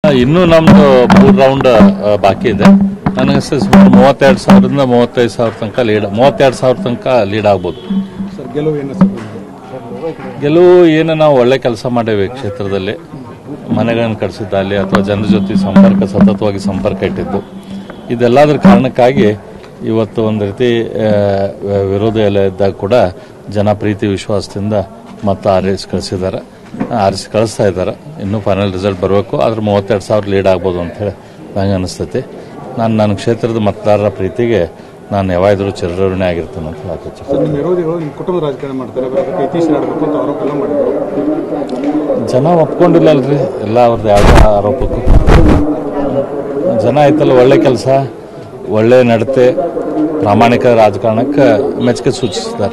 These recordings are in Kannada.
ಇನ್ನೂ ನಮ್ದು ಮೂರು ರೌಂಡ್ ಬಾಕಿ ಇದೆ ನನಗೆ ಸುಮಾರು ಮೂವತ್ತೆರಡು ಸಾವಿರದಿಂದ ಮೂವತ್ತೈದು ಸಾವಿರ ತನಕ ಲೀಡ್ ಮೂವತ್ತೆರಡು ಸಾವಿರ ತನಕ ಲೀಡ್ ಆಗ್ಬೋದು ಸರ್ ಗೆಲುವು ಏನು ಸರ್ ಗೆಲುವು ಏನು ನಾವು ಒಳ್ಳೆ ಕೆಲಸ ಮಾಡೇವೆ ಕ್ಷೇತ್ರದಲ್ಲಿ ಮನೆಗಳನ್ನು ಕಟ್ಟಿಸಿದ್ದಲ್ಲಿ ಅಥವಾ ಜನರ ಜೊತೆ ಸಂಪರ್ಕ ಸತತವಾಗಿ ಸಂಪರ್ಕ ಇಟ್ಟಿದ್ದು ಇದೆಲ್ಲದರ ಕಾರಣಕ್ಕಾಗಿ ಇವತ್ತು ಒಂದು ರೀತಿ ಆ, ವಿರೋಧ ಎಲ್ಲ ಇದ್ದಾಗ ಕೂಡ ಜನ ಪ್ರೀತಿ ವಿಶ್ವಾಸದಿಂದ ಮತ ಆರಿಸಿ ಕಳಿಸಿದ್ದಾರೆ ಆರಿಸಿ ಕಳಿಸ್ತಾ ಇದ್ದಾರೆ ಇನ್ನೂ ಫೈನಲ್ ರಿಸಲ್ಟ್ ಬರಬೇಕು ಆದ್ರೆ ಮೂವತ್ತೆರಡು ಸಾವಿರ ಲೀಡ್ ಆಗ್ಬೋದು ಅಂತ ಹೇಳಿ ನಂಗೆ ಅನಿಸ್ತೈತಿ ನಾನು ನನ್ನ ಕ್ಷೇತ್ರದ ಮತದಾರರ ಪ್ರೀತಿಗೆ ನಾನು ಯಾವಾಗಲೂ ಚಿರಋಣಿ ಆಗಿರ್ತೇನೆ ಅಂತ ಹೇಳಕ್ಕೆ ಸರ್ ನಿಮ್ಮ ವಿರೋಧಿಗಳು ನಿಮ್ಮ ಕುಟುಂಬದ ರಾಜಕಾರಣ ಮಾಡ್ತಾರೆ ಬರೀ ಅದಕ್ಕೆ ಇತ್ತೀಚಿನ ಆಡಬೇಕು ಅಂತ ಆರೋಪ ಎಲ್ಲ ಮಾಡಿದ್ರು ಜನ ಒಪ್ಕೊಂಡಿಲ್ಲ ಅಲ್ರಿ ಎಲ್ಲ ಅವ್ರದ್ದು ಯಾವ ಆರೋಪಕ್ಕೂ ಜನ ಆಯ್ತಲ್ಲ ಒಳ್ಳೆ ಕೆಲಸ ಒಳ್ಳೆ ನಡತೆ ಪ್ರಾಮಾಣಿಕ ರಾಜಕಾರಣಕ್ಕೆ ಮೆಚ್ಚುಗೆ ಸೂಚಿಸಿದ್ದಾರೆ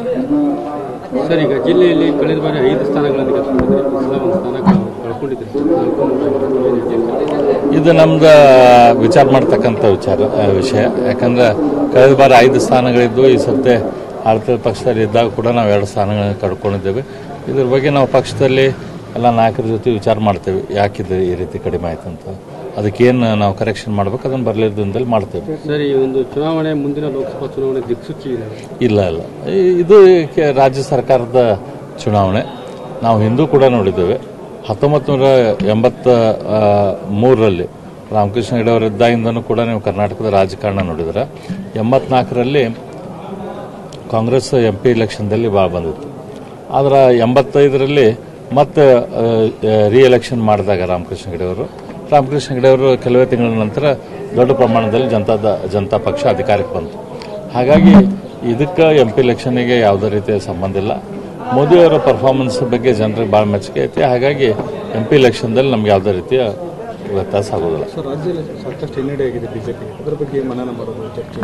ಸರ್ ಈಗ ಜಿಲ್ಲೆಯಲ್ಲಿ ಕಳೆದ ಬಾರಿ ಐದು ಸ್ಥಾನಗಳನ್ನು ಗೆದ್ದುಕೊಂಡಿದ್ರೆ ಈ ಸಲ ಒಂದು ಸ್ಥಾನ ಕಳ್- ಕಳ್ಕೊಂಡಿದ್ದೀರಿ ಸರ್ ನಾಲ್ಕು ಮೂರು ಏನು ಹೇಳ್ತೀರಿ? ಇದು ನಮ್ದು ವಿಚಾರ ಮಾಡ್ತಕ್ಕಂಥ ವಿಚಾರ ಆ, ವಿಷಯ ಯಾಕಂದ್ರೆ ಕಳೆದ ಬಾರಿ ಐದು ಸ್ಥಾನಗಳಿದ್ದು ಈ ಸದ್ಯ ಆಡಳಿತ ಪಕ್ಷದಲ್ಲಿ ಇದ್ದಾಗ ಕೂಡ ನಾವು ಎರಡು ಸ್ಥಾನಗಳನ್ನು ಕಳ್ಕೊಂಡಿದ್ದೇವೆ ಇದ್ರ ಬಗ್ಗೆ ನಾವು ಪಕ್ಷದಲ್ಲಿ ಎಲ್ಲ ನಾಯಕರ ಜೊತೆ ವಿಚಾರ ಮಾಡ್ತೇವೆ ಯಾಕಿದೆ ಈ ರೀತಿ ಕಡಿಮೆ ಆಯ್ತು ಅಂತ ಅದಕ್ಕೇನು ನಾವು ಕರೆಕ್ಷನ್ ಮಾಡ್ಬೇಕು ಅದನ್ನು ಬರಲಿದ್ದ ದಿನದಲ್ಲಿ ಮಾಡ್ತೇವೆ ಸರ್ ಈ ಒಂದು ಚುನಾವಣೆ ಮುಂದಿನ ಲೋಕಸಭಾ ಚುನಾವಣೆ ದಿಕ್ಸೂಚಿ ಇದೆ ಇಲ್ಲ ಇಲ್ಲ ಈ- ಇದು ಕೆ- ರಾಜ್ಯ ಸರ್ಕಾರದ ಚುನಾವಣೆ ನಾವು ಹಿಂದೂ ಕೂಡ ನೋಡಿದ್ದೇವೆ ಹತ್ತೊಂಬತ್ತು ನೂರ ಎಂಬತ್ತ ಆ, ಮೂರರಲ್ಲಿ ರಾಮಕೃಷ್ಣ ಹೆಗಡೆ ಅವರ ಇದ್ದಾಗಿಂದನೂ ಕೂಡ ನೀವು ಕರ್ನಾಟಕದ ರಾಜಕಾರಣ ನೋಡಿದ್ರೆ ಎಂಬತ್ನಾಲ್ಕರಲ್ಲಿ ಕಾಂಗ್ರೆಸ್ ಎಂ ಪಿ ಇಲೆಕ್ಷನ್ದಲ್ಲಿ ಭಾಳ ಬಂದಿತ್ತು ಆದ್ರೆ ಎಂಬತ್ತೈದರಲ್ಲಿ ಮತ್ತೆ ರಿ ಎಲೆಕ್ಷನ್ ಮಾಡಿದಾಗ ರಾಮಕೃಷ್ಣ ಹೆಗಡೆ ಅವರು ರಾಮಕೃಷ್ಣ ಹೆಗಡೆ ಅವರು ಕೆಲವೇ ತಿಂಗಳ ನಂತರ ದೊಡ್ಡ ಪ್ರಮಾಣದಲ್ಲಿ ಜನತಾ ಜನತಾ ಪಕ್ಷ ಅಧಿಕಾರಕ್ಕೆ ಬಂತು ಹಾಗಾಗಿ ಇದಕ್ಕೆ ಎಂ ಪಿ ಇಲೆಕ್ಷನ್ಗೆ ಯಾವುದೇ ರೀತಿಯ ಸಂಬಂಧ ಇಲ್ಲ ಮೋದಿಯವರ ಪರ್ಫಾರ್ಮೆನ್ಸ್ ಬಗ್ಗೆ ಜನರಿಗೆ ಭಾಳ ಮೆಚ್ಚುಗೆ ಐತಿ ಹಾಗಾಗಿ ಎಂ ಪಿ ಇಲೆಕ್ಷನ್ದಲ್ಲಿ ನಮ್ಗೆ ಯಾವುದೇ ರೀತಿಯ ವ್ಯತ್ಯಾಸ ಆಗೋದಿಲ್ಲ ಸರ್ ರಾಜ್ಯದಲ್ಲಿ ಸಾಕಷ್ಟು ಹಿನ್ನಡೆ ಆಗಿದೆ ಬಿಜೆಪಿ ಅದರ ಬಗ್ಗೆ ಮನನ ಮಾಡೋದು ಚರ್ಚೆ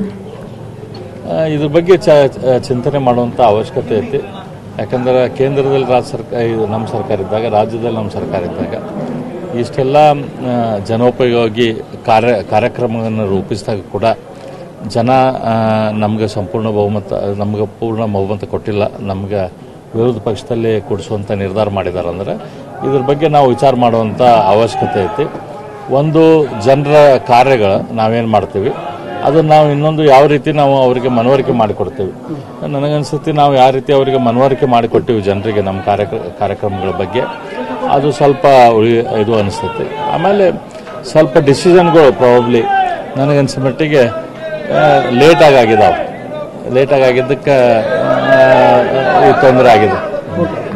ಆ, ಇದ್ರ ಬಗ್ಗೆ ಚ ಚ- ಚಿಂತನೆ ಮಾಡುವಂಥ ಅವಶ್ಯಕತೆ ಐತಿ ಯಾಕಂದ್ರೆ ಕೇಂದ್ರದಲ್ಲಿ ರಾಜ್ಯ ಸರ್ಕಾರ ಇದು ನಮ್ಮ ಸರ್ಕಾರ ಇದ್ದಾಗ ರಾಜ್ಯದಲ್ಲಿ ನಮ್ಮ ಸರ್ಕಾರ ಇದ್ದಾಗ ಇಷ್ಟೆಲ್ಲ ಆ, ಜನೋಪಯೋಗಿ ಕಾರ್ಯ ಕಾರ್ಯಕ್ರಮಗಳನ್ನು ರೂಪಿಸಿದಾಗ ಕೂಡ ಜನ ಆ, ನಮ್ಗೆ ಸಂಪೂರ್ಣ ಬಹುಮತ ನಮ್ಗೆ ಪೂರ್ಣ ಬಹುಮತ ಕೊಟ್ಟಿಲ್ಲ ನಮ್ಗೆ ವಿರೋಧ ಪಕ್ಷದಲ್ಲಿ ಕೊಡಿಸುವಂಥ ನಿರ್ಧಾರ ಮಾಡಿದ್ದಾರೆ ಅಂದರೆ ಇದ್ರ ಬಗ್ಗೆ ನಾವು ವಿಚಾರ ಮಾಡುವಂಥ ಅವಶ್ಯಕತೆ ಐತಿ ಒಂದು ಜನರ ಕಾರ್ಯಗಳು ನಾವೇನು ಮಾಡ್ತೀವಿ ಅದನ್ನು ನಾವು ಇನ್ನೊಂದು ಯಾವ ರೀತಿ ನಾವು ಅವರಿಗೆ ಮನವರಿಕೆ ಮಾಡಿಕೊಡ್ತೇವೆ ನನಗನ್ಸುತ್ತೆ ನಾವು ಯಾವ ರೀತಿ ಅವರಿಗೆ ಮನವರಿಕೆ ಮಾಡಿಕೊಟ್ಟಿವಿ ಜನರಿಗೆ ನಮ್ಮ ಕಾರ್ಯಕ್ರ ಕಾರ್ಯಕ್ರಮಗಳ ಬಗ್ಗೆ ಅದು ಸ್ವಲ್ಪ ಉಳಿ ಇದು ಅನಿಸ್ತೈತೆ ಆಮೇಲೆ ಸ್ವಲ್ಪ ಡಿಸಿಷನ್ಗಳು ಪ್ರಾಬಬ್ಲಿ ನನಗನ್ಸೋ ಮಟ್ಟಿಗೆ ಲೇಟಾಗಿ ಆಗಿದಾವೆ ಲೇಟಾಗಿ ಆಗಿದ್ದಕ್ಕೆ ಆ, ಈ ತೊಂದರೆ ಆಗಿದೆ